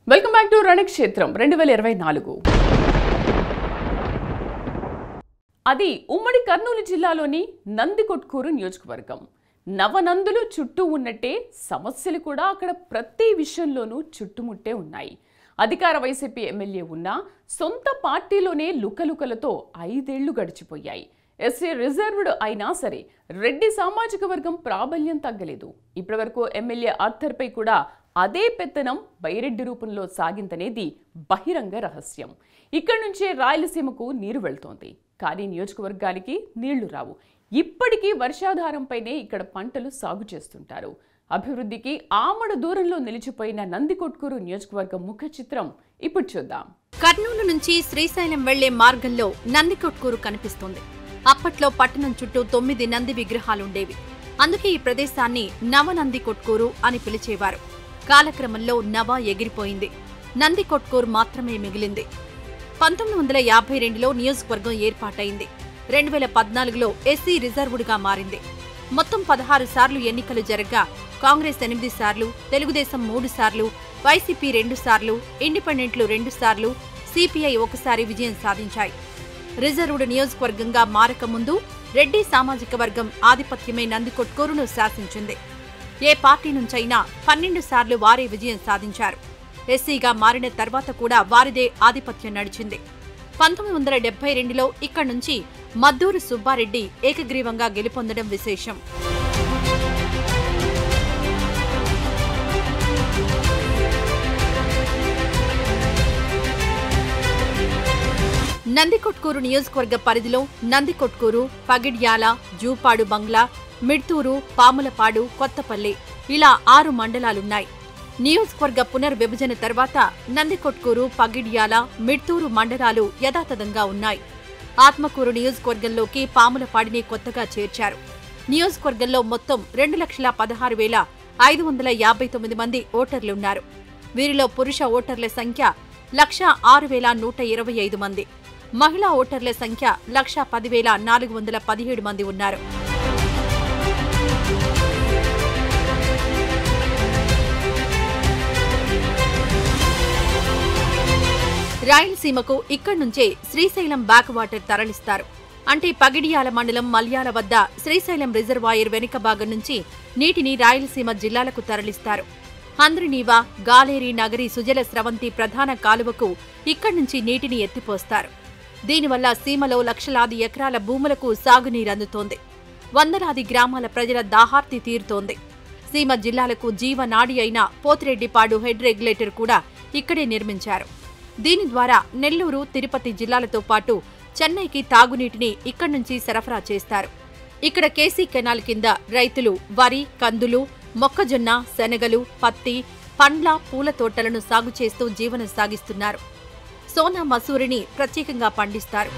welcome back to రణక్షేత్రం రెండు వేల ఇరవై నాలుగు అది ఉమ్మడి కర్నూలు జిల్లాలోని నందికొట్కూరు నియోజకవర్గం నవనందులు చుట్టూ ఉన్నట్టే సమస్యలు కూడా అక్కడ ప్రతి విషయంలోనూ చుట్టుముట్టే ఉన్నాయి అధికార వైసీపీ ఎమ్మెల్యే ఉన్నా సొంత పార్టీలోనే లుకలుకలతో ఐదేళ్లు గడిచిపోయాయి ఎస్సీ రిజర్వ్డ్ అయినా సరే రెడ్డి సామాజిక వర్గం ప్రాబల్యం తగ్గలేదు ఇప్పటివరకు ఎమ్మెల్యే ఆర్థర్పై కూడా అదే పెత్తనం బైరెడ్డి రూపంలో సాగిందనేది బహిరంగ రహస్యం ఇక్కడి నుంచే రాయలసీమకు నీరు వెళ్తోంది కానీ నియోజకవర్గానికి నీళ్లు రావు ఇప్పటికీ వర్షాధారంపైనే ఇక్కడ పంటలు సాగు చేస్తుంటారు అభివృద్ధికి ఆమడ దూరంలో నిలిచిపోయిన నందికొట్కూరు నియోజకవర్గం ముఖ చిత్రం ఇప్పుడు చూద్దాం కర్నూలు నుంచి శ్రీశైలం వెళ్లే మార్గంలో నందికొట్కూరు కనిపిస్తుంది అప్పట్లో పట్టణం చుట్టూ తొమ్మిది నంది విగ్రహాలుండేవి అందుకే ఈ ప్రదేశాన్ని నవనంది కొట్కూరు అని పిలిచేవారు కాలక్రమంలో నవ ఎగిరిపోయింది నంది కొట్కూరు మాత్రమే మిగిలింది పంతొమ్మిది వందల యాభై రెండులో నియోజకవర్గం ఏర్పాటైంది రెండు వేల పద్నాలుగులో ఎస్సీ రిజర్వుడ్గా మారింది మొత్తం పదహారు సార్లు ఎన్నికలు జరగ్గా కాంగ్రెస్ ఎనిమిది సార్లు తెలుగుదేశం మూడు సార్లు వైసీపీ రెండు సార్లు ఇండిపెండెంట్లు రెండు సార్లు సిపిఐ ఒకసారి విజయం సాధించాయి రిజర్వుడ్ నియోజకవర్గంగా మారకముందు రెడ్డి సామాజిక వర్గం ఆధిపత్యమే నందికొట్కూరును శాసించింది ఏ పార్టీ నుంచైనా పన్నెండు సార్లు వారే విజయం సాధించారు ఎస్సీగా మారిన తర్వాత కూడా వారిదే ఆధిపత్యం నడిచింది పంతొమ్మిది వందల డెబ్బై రెండులో ఇక్కడి నుంచి మద్దూరు సుబ్బారెడ్డి ఏకగ్రీవంగా గెలుపొందడం విశేషం నందికొట్కూరు నియోజకవర్గ పరిధిలో నందికొట్కూరు పగిడ్యాల జూపాడు బంగ్లా మిడ్తూరు పాములపాడు కొత్తపల్లి ఇలా ఆరు మండలాలున్నాయి నియోజకవర్గ పునర్విభజన తర్వాత నందికొట్కూరు పగిడ్యాల మిడ్తూరు మండలాలు యథాతథంగా ఉన్నాయి ఆత్మకూరు నియోజకవర్గంలోకి పాములపాడిని కొత్తగా చేర్చారు నియోజకవర్గంలో మొత్తం రెండు లక్షల పదహారు వేల ఐదు వందల యాభై తొమ్మిది మంది ఓటర్లున్నారు వీరిలో పురుష ఓటర్ల సంఖ్య లక్ష ఆరు వేల నూట ఇరవై ఐదు మంది మహిళా ఓటర్ల సంఖ్య లక్ష పదివేల నాలుగు వందల పదిహేడు మంది ఉన్నారు రాయలసీమకు ఇక్కడి నుంచే శ్రీశైలం బ్యాక్ వాటర్ తరలిస్తారు అంటే పగిడియాల మండలం మల్యాల వద్ద శ్రీశైలం రిజర్వాయర్ వెనుక భాగం నుంచి నీటిని రాయలసీమ జిల్లాలకు తరలిస్తారు హంద్రినీవా గాలేరి నగరి సుజల స్రవంతి ప్రధాన కాలువకు ఇక్కడి నుంచి నీటిని ఎత్తిపోస్తారు దీనివల్ల సీమలో లక్షలాది ఎకరాల భూములకు సాగునీరందుతోంది వందలాది గ్రామాల ప్రజల దాహార్తి తీరుతోంది సీమ జిల్లాలకు జీవనాడి అయిన పోతిరెడ్డిపాడు హెడ్ రెగ్యులేటర్ కూడా ఇక్కడే నిర్మించారు దీని ద్వారా నెల్లూరు తిరుపతి జిల్లాలతో పాటు చెన్నైకి తాగునీటిని ఇక్కడి నుంచి సరఫరా చేస్తారు ఇక్కడ కేసీ కెనాల్ కింద రైతులు వరి కందులు మొక్కజొన్న శనగలు పత్తి పండ్ల పూల తోటలను సాగు చేస్తూ జీవనం సాగిస్తున్నారు సోనా మసూరిని ప్రత్యేకంగా పండిస్తారు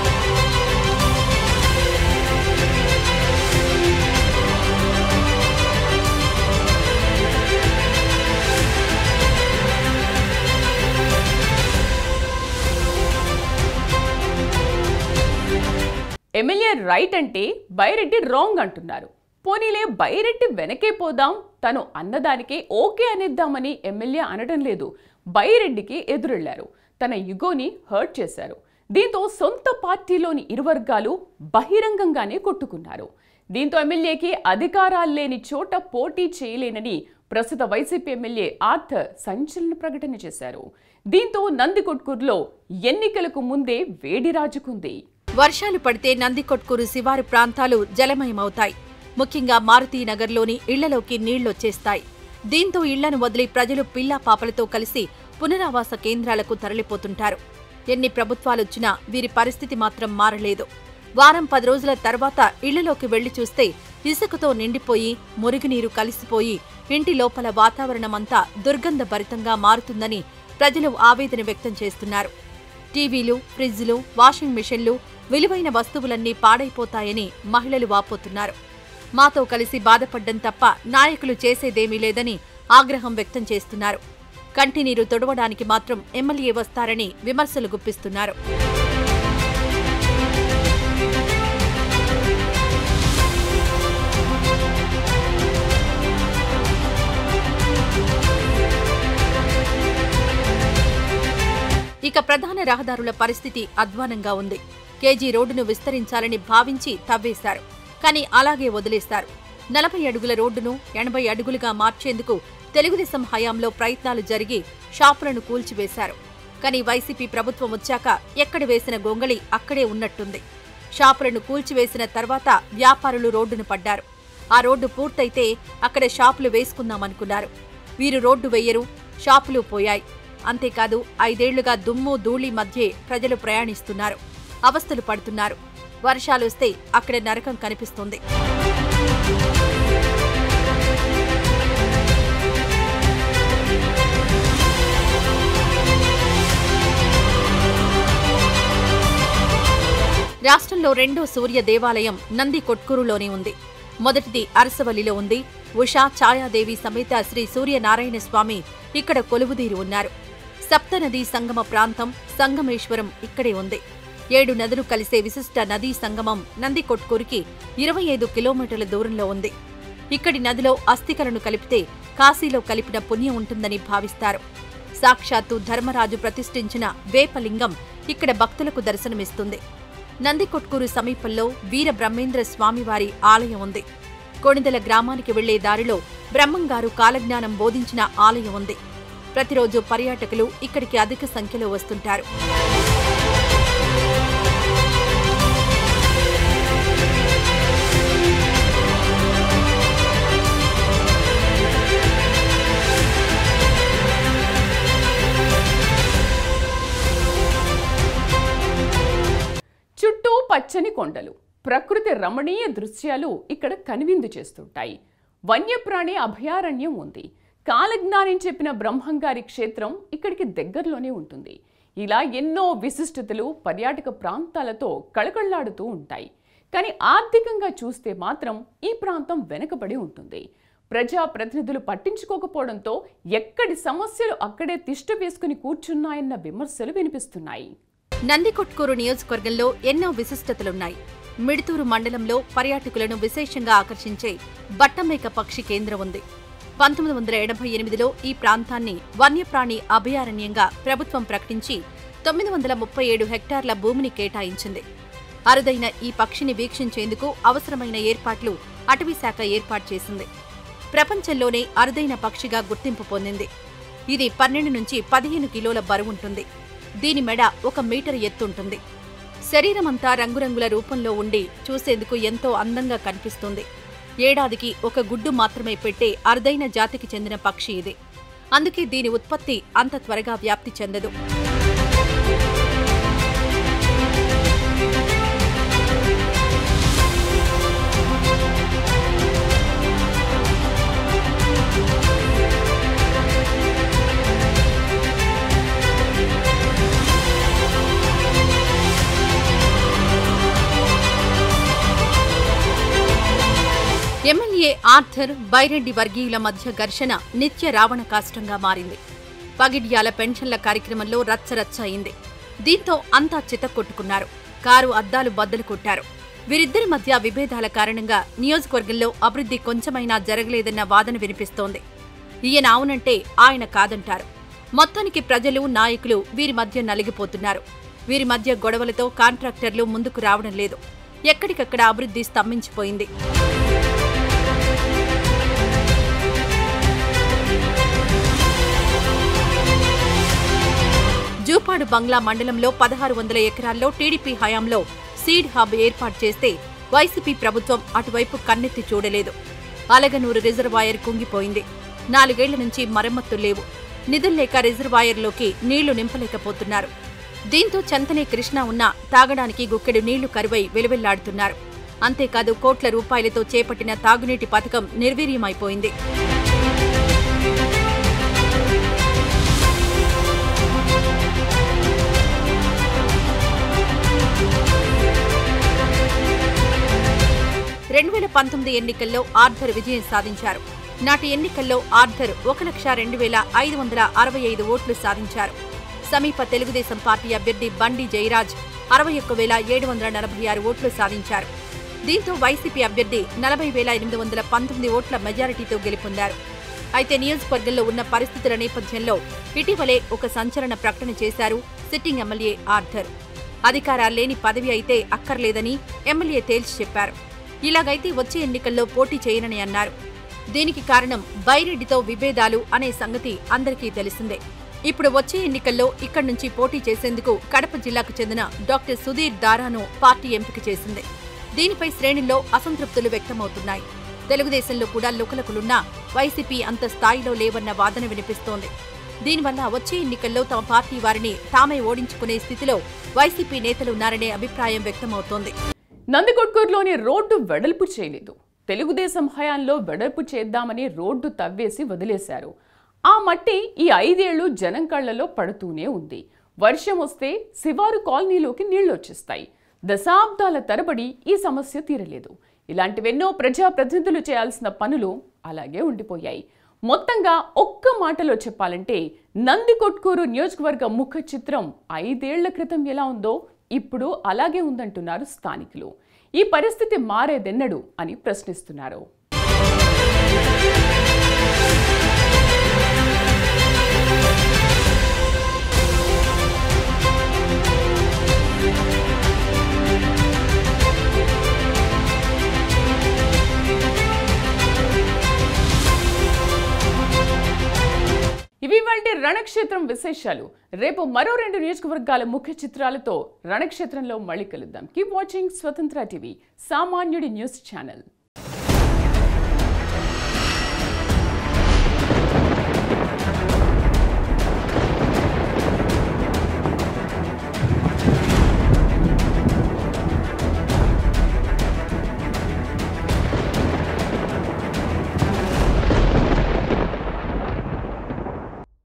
ఎమ్మెల్యే రైట్ అంటే బైరెడ్డి రాంగ్ అంటున్నారు పోనీలే బైరెడ్డి వెనకే పోదాం తను అన్నదానికే ఓకే అనేద్దామని ఎమ్మెల్యే అనడం లేదు బైరెడ్డికి ఎదురెళ్లారు తన యుగోని హర్ట్ చేశారు దీంతో సొంత పార్టీలోని ఇరు వర్గాలు బహిరంగంగానే కొట్టుకున్నారు దీంతో ఎమ్మెల్యేకి అధికారాలు లేని చోట పోటీ చేయలేనని ప్రస్తుత వైసీపీ ఎమ్మెల్యే ఆర్థర్ సంచలన ప్రకటన చేశారు దీంతో నందికొట్కూరులో ఎన్నికలకు ముందే వేడి రాజుకుంది వర్షాలు పడితే నందికొట్కూరు శివారు ప్రాంతాలు జలమయమవుతాయి ముఖ్యంగా మారుతీనగర్లోని ఇళ్లలోకి నీళ్లొచ్చేస్తాయి దీంతో ఇళ్లను వదిలి ప్రజలు పిల్లా పాపలతో కలిసి పునరావాస కేంద్రాలకు తరలిపోతుంటారు ఎన్ని ప్రభుత్వాలొచ్చినా వీరి పరిస్థితి మాత్రం మారలేదు వారం పది రోజుల తర్వాత ఇళ్లలోకి వెళ్లి చూస్తే ఇసుకతో నిండిపోయి మురుగునీరు కలిసిపోయి ఇంటి లోపల వాతావరణమంతా దుర్గంధభరితంగా మారుతుందని ప్రజలు ఆవేదన వ్యక్తం చేస్తున్నారు టీవీలు ఫ్రిడ్జ్లు వాషింగ్ మిషన్లు విలువైన వస్తువులన్నీ పాడైపోతాయని మహిళలు వాపోతున్నారు మాతో కలిసి బాధపడ్డం తప్ప నాయకులు చేసేదేమీ లేదని ఆగ్రహం వ్యక్తం చేస్తున్నారు కంటినీరు తొడవడానికి మాత్రం ఎమ్మెల్యే వస్తారని విమర్శలు గుప్పిస్తున్నారు ఇక ప్రధాన రహదారుల పరిస్థితి అధ్వానంగా ఉంది కేజీ రోడ్డును విస్తరించాలని భావించి తవ్వేశారు కానీ అలాగే వదిలేస్తారు నలభై అడుగుల రోడ్డును ఎనభై అడుగులుగా మార్చేందుకు తెలుగుదేశం హయాంలో ప్రయత్నాలు జరిగి షాపులను కూల్చివేశారు కానీ వైసీపీ ప్రభుత్వం వచ్చాక ఎక్కడ వేసిన గొంగళి అక్కడే ఉన్నట్టుంది షాపులను కూల్చివేసిన తర్వాత వ్యాపారులు రోడ్డును పడ్డారు ఆ రోడ్డు పూర్తయితే అక్కడ షాపులు వేసుకుందామనుకున్నారు వీరు రోడ్డు వెయ్యరు షాపులు పోయాయి అంతేకాదు ఐదేళ్లుగా దుమ్ము ధూళి మధ్యే ప్రజలు ప్రయాణిస్తున్నారు అవస్థలు పడుతున్నారు వర్షాలొస్తే అక్కడ నరకం కనిపిస్తుంది రాష్ట్రంలో రెండో సూర్య దేవాలయం నంది కొట్కూరులోనే ఉంది మొదటిది అరసవల్లిలో ఉంది ఉషా ఛాయాదేవి సమేత శ్రీ సూర్యనారాయణ స్వామి ఇక్కడ కొలువుదీరి ఉన్నారు సప్తనదీ సంగమ ప్రాంతం సంగమేశ్వరం ఇక్కడే ఉంది ఏడు నదులు కలిసే విశిష్ట నదీ సంగమం నంది కొట్కూరుకి ఇరవై ఐదు కిలోమీటర్ల దూరంలో ఉంది ఇక్కడి నదిలో అస్థికలను కలిపితే కాశీలో కలిపిన పుణ్యం ఉంటుందని భావిస్తారు సాక్షాత్తు ధర్మరాజు ప్రతిష్ఠించిన వేపలింగం ఇక్కడ భక్తులకు దర్శనమిస్తుంది నందికొట్కూరు సమీపంలో వీర బ్రహ్మేంద్ర స్వామివారి ఆలయం ఉంది కొణిదల గ్రామానికి వెళ్లే దారిలో బ్రహ్మంగారు కాలజ్ఞానం బోధించిన ఆలయం ఉంది ప్రతిరోజు పర్యాటకులు ఇక్కడికి అధిక సంఖ్యలో వస్తుంటారు చుట్టూ పచ్చని కొండలు ప్రకృతి రమణీయ దృశ్యాలు ఇక్కడ కనువిందు చేస్తుంటాయి వన్యప్రాణి అభయారణ్యం ఉంది కాలజ్ఞానం చెప్పిన బ్రహ్మంగారి క్షేత్రం ఇక్కడికి దగ్గరలోనే ఉంటుంది ఇలా ఎన్నో విశిష్టతలు పర్యాటక ప్రాంతాలతో కళకళ్లాడుతూ ఉంటాయి కానీ ఆర్థికంగా చూస్తే మాత్రం ఈ ప్రాంతం వెనుకబడి ఉంటుంది ప్రజా ప్రతినిధులు పట్టించుకోకపోవడంతో ఎక్కడి సమస్యలు అక్కడే తిష్ట వేసుకుని కూర్చున్నాయన్న విమర్శలు వినిపిస్తున్నాయి నందికొట్కూరు నియోజకవర్గంలో ఎన్నో విశిష్టతలున్నాయి మిడుతూరు మండలంలో పర్యాటకులను విశేషంగా ఆకర్షించే బట్టమేక పక్షి కేంద్రం ఉంది పంతొమ్మిది వందల ఎనభై ఎనిమిదిలో ఈ ప్రాంతాన్ని వన్యప్రాణి అభయారణ్యంగా ప్రభుత్వం ప్రకటించి తొమ్మిది వందల ముప్పై ఏడు హెక్టార్ల భూమిని కేటాయించింది అరుదైన ఈ పక్షిని వీక్షించేందుకు అవసరమైన ఏర్పాట్లు అటవీశాఖ ఏర్పాటు చేసింది ప్రపంచంలోనే అరుదైన పక్షిగా గుర్తింపు పొందింది ఇది పన్నెండు నుంచి పదిహేను కిలోల బరువుంటుంది దీని మెడ ఒక మీటర్ ఎత్తుంటుంది శరీరమంతా రంగురంగుల రూపంలో ఉండి చూసేందుకు ఎంతో అందంగా కనిపిస్తుంది ఏడాదికి ఒక గుడ్డు మాత్రమే పెట్టే అరుదైన జాతికి చెందిన పక్షి ఇది అందుకే దీని ఉత్పత్తి అంత త్వరగా వ్యాప్తి చెందదు ఎమ్మెల్యే ఆర్థర్ బైరెడ్డి వర్గీయుల మధ్య ఘర్షణ నిత్య రావణ కాష్టంగా మారింది పగిడ్యాల పెన్షన్ల కార్యక్రమంలో రచ్చరచ్చ అయింది దీంతో అంతా చితక్కొట్టుకున్నారు కారు అద్దాలు బద్దలు కొట్టారు వీరిద్దరి మధ్య విభేదాల కారణంగా నియోజకవర్గంలో అభివృద్ధి కొంచెమైనా జరగలేదన్న వాదన వినిపిస్తోంది ఈయన అవునంటే ఆయన కాదంటారు మొత్తానికి ప్రజలు నాయకులు వీరి మధ్య నలిగిపోతున్నారు వీరి మధ్య గొడవలతో కాంట్రాక్టర్లు ముందుకు రావడం లేదు ఎక్కడికక్కడ అభివృద్ధి స్తంభించిపోయింది జూపాడు బంగ్లా మండలంలో పదహారు వందల ఎకరాల్లో టీడీపీ హయాంలో సీడ్ హబ్ ఏర్పాటు చేస్తే వైసీపీ ప్రభుత్వం అటువైపు కన్నెత్తి చూడలేదు అలగనూరు రిజర్వాయర్ కుంగిపోయింది నాలుగేళ్ల నుంచి మరమ్మతులు లేవు నిధుల్లేక రిజర్వాయర్లోకి నీళ్లు నింపలేకపోతున్నారు దీంతో చంతనే కృష్ణ ఉన్న తాగడానికి గుక్కెడు నీళ్లు కరువై వెలువెల్లాడుతున్నారు అంతేకాదు కోట్ల రూపాయలతో చేపట్టిన తాగునీటి పథకం నిర్వీర్యమైపోయింది రెండు వేల పంతొమ్మిది ఎన్నికల్లో ఆర్థర్ విజయం సాధించారు నాటి ఎన్నికల్లో ఆర్థర్ ఒక లక్ష రెండు వేల ఐదు వందల అరవై ఐదు ఓట్లు సాధించారు సమీప తెలుగుదేశం పార్టీ అభ్యర్థి బండి జయరాజ్ అరవై ఒక్క వేల ఏడు వందల నలభై ఆరు ఓట్లు సాధించారు దీంతో వైసీపీ అభ్యర్థి నలభై వేల ఎనిమిది వందల పంతొమ్మిది ఓట్ల మెజారిటీతో గెలుపొందారు అయితే నియోజకవర్గంలో ఉన్న పరిస్థితుల నేపథ్యంలో ఇటీవలే ఒక సంచలన ప్రకటన చేశారు సిట్టింగ్ ఎమ్మెల్యే ఆర్థర్ అధికారాలు లేని పదవి అయితే అక్కర్లేదని ఎమ్మెల్యే తేల్చి చెప్పారు ఇలాగైతే వచ్చే ఎన్నికల్లో పోటీ చేయనని అన్నారు దీనికి కారణం బైరెడ్డితో విభేదాలు అనే సంగతి అందరికీ తెలిసిందే ఇప్పుడు వచ్చే ఎన్నికల్లో ఇక్కడి నుంచి పోటీ చేసేందుకు కడప జిల్లాకు చెందిన డాక్టర్ సుధీర్ దారాను పార్టీ ఎంపిక చేసింది దీనిపై శ్రేణుల్లో అసంతృప్తులు వ్యక్తమవుతున్నాయి తెలుగుదేశంలో కూడా లుకలుకలున్నా వైసీపీ అంత స్థాయిలో లేవన్న వాదన వినిపిస్తోంది దీనివల్ల వచ్చే ఎన్నికల్లో తమ పార్టీ వారిని తామే ఓడించుకునే స్థితిలో వైసీపీ నేతలున్నారనే అభిప్రాయం వ్యక్తమవుతోంది నందికొట్కూరులోని రోడ్డు వెడల్పు చేయలేదు తెలుగుదేశం హయాంలో వెడల్పు చేద్దామని రోడ్డు తవ్వేసి వదిలేశారు ఆ మట్టి ఈ ఐదేళ్లు జనం కళ్లలో పడుతూనే ఉంది వర్షం వస్తే శివారు కాలనీలోకి నీళ్లు వచ్చేస్తాయి దశాబ్దాల తరబడి ఈ సమస్య తీరలేదు ఇలాంటివెన్నో ప్రజాప్రతినిధులు చేయాల్సిన పనులు అలాగే ఉండిపోయాయి మొత్తంగా ఒక్క మాటలో చెప్పాలంటే నందికొట్కూరు నియోజకవర్గ ముఖ చిత్రం ఐదేళ్ల క్రితం ఎలా ఉందో ఇప్పుడు అలాగే ఉందంటున్నారు స్థానికులు ఈ పరిస్థితి మారేదెన్నడు అని ప్రశ్నిస్తున్నారు ఇవి వంటి రణక్షేత్రం విశేషాలు రేపు మరో రెండు నియోజకవర్గాల ముఖ్య చిత్రాలతో రణక్షేత్రంలో మళ్ళీ కలుద్దాం కీప్ వాచింగ్ స్వతంత్ర టీవీ సామాన్యుడి న్యూస్ ఛానల్